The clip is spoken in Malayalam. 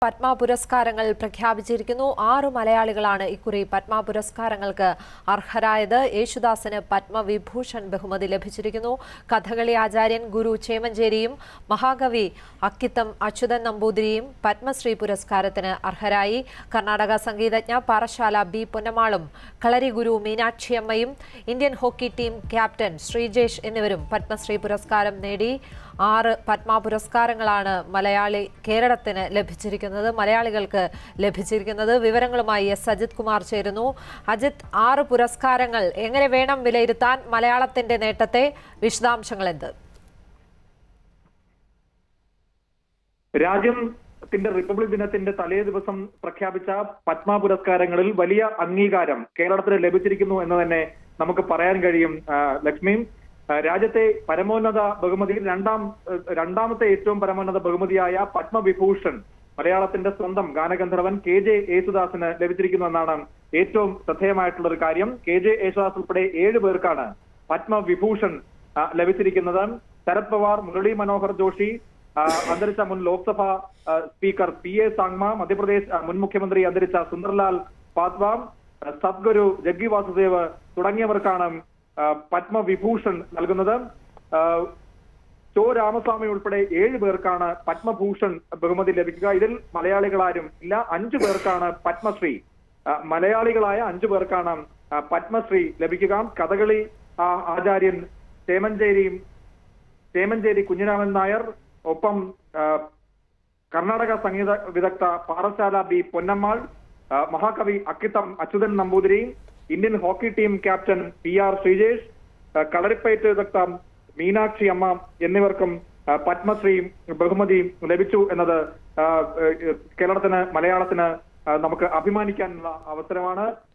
പത്മ പുരസ്കാരങ്ങൾ പ്രഖ്യാപിച്ചിരിക്കുന്നു ആറു മലയാളികളാണ് ഇക്കുറി പത്മ പുരസ്കാരങ്ങൾക്ക് അർഹരായത് യേശുദാസിന് പത്മവിഭൂഷൺ ബഹുമതി ലഭിച്ചിരിക്കുന്നു കഥകളി ആചാര്യൻ ഗുരു ചേമഞ്ചേരിയും മഹാകവി അക്കിത്തം അച്യുതൻ നമ്പൂതിരിയും പത്മശ്രീ പുരസ്കാരത്തിന് അർഹരായി കർണാടക സംഗീതജ്ഞ പാറശാല ബി പൊന്നമാളും കളരി ഗുരു മീനാക്ഷിയമ്മയും Indian hockey team captain Sreejesh എന്നിവരും പത്മശ്രീ പുരസ്കാരം നേടി ആറ് പത്മ പുരസ്കാരങ്ങളാണ് മലയാളി കേരളത്തിന് ലഭിച്ചിരിക്കുന്നത് മലയാളികൾക്ക് ലഭിച്ചിരിക്കുന്നത് വിവരങ്ങളുമായി എസ് അജിത് കുമാർ ചേരുന്നു അജിത് ആറ് പുരസ്കാരങ്ങൾ എങ്ങനെ വേണം വിലയിരുത്താൻ മലയാളത്തിന്റെ നേട്ടത്തെ വിശദാംശങ്ങൾ എന്ത് രാജ്യത്തിന്റെ റിപ്പബ്ലിക് ദിനത്തിന്റെ തലേ ദിവസം പ്രഖ്യാപിച്ച പത്മ പുരസ്കാരങ്ങളിൽ വലിയ അംഗീകാരം കേരളത്തിന് ലഭിച്ചിരിക്കുന്നു എന്ന് തന്നെ നമുക്ക് പറയാൻ കഴിയും ആ, ലക്ഷ്മി ആ, രാജ്യത്തെ പരമോന്നത ബഹുമതിയിൽ രണ്ടാം ആ, രണ്ടാമത്തെ ഏറ്റവും പരമോന്നത ബഹുമതിയായ പത്മവിഭൂഷൺ മലയാളത്തിന്റെ സ്വന്തം ഗാനഗന്ധർവൻ കെ ജെ യേശുദാസിന് ലഭിച്ചിരിക്കുന്നു എന്നാണ് ഏറ്റവും ശ്രദ്ധേയമായിട്ടുള്ള ഒരു കാര്യം കെ ജെ യേശുദാസ് ഉൾപ്പെടെ ഏഴ് പേർക്കാണ് പത്മവിഭൂഷൺ ആ, ലഭിച്ചിരിക്കുന്നത് ശരത് പവാർ മുരളി മനോഹർ ജോഷി ആ, അന്തരിച്ച മുൻ ലോക്സഭാ ആ, speaker P A Sangma Madhya Pradesh ആ, മുൻ മുഖ്യമന്ത്രി അന്തരിച്ച സുന്ദർലാൽ പാത്വാം ആ, സദ്ഗുരു ജഗ്ഗി വാസുദേവ് തുടങ്ങിയവർക്കാണ് ആ, പത്മവിഭൂഷൺ നൽകുന്നത് ആ, ചോ രാമസ്വാമി ഉൾപ്പെടെ ഏഴ് പേർക്കാണ് പത്മഭൂഷൺ ബഹുമതി ലഭിക്കുക ഇതിൽ മലയാളികളാരും ഇല്ല അഞ്ചു പേർക്കാണ് പത്മശ്രീ ആ, മലയാളികളായ അഞ്ചു പേർക്കാണ് ആ, പത്മശ്രീ ലഭിക്കുക കഥകളി ആ, ആചാര്യൻ ചേമഞ്ചേരിയും ചേമഞ്ചേരി കുഞ്ഞിരാമൻ നായർ ഒപ്പം ആ, കർണാടക സംഗീത വിദഗ്ധ പാറശാല ബി പൊന്നമ്മാൾ ആ, മഹാകവി Akkitham Achuthan Namboothiri Indian hockey team captain P R Sreejesh ആ, കളരിപ്പയറ്റ് വിദഗ്ധ മീനാക്ഷി അമ്മ എന്നിവർക്കും ആ, പത്മശ്രീ ബഹുമതി ലഭിച്ചു എന്നത് ആ, ഏഹ്, കേരളത്തിന് മലയാളത്തിന് ആ, നമുക്ക് അഭിമാനിക്കാനുള്ള അവസരമാണ്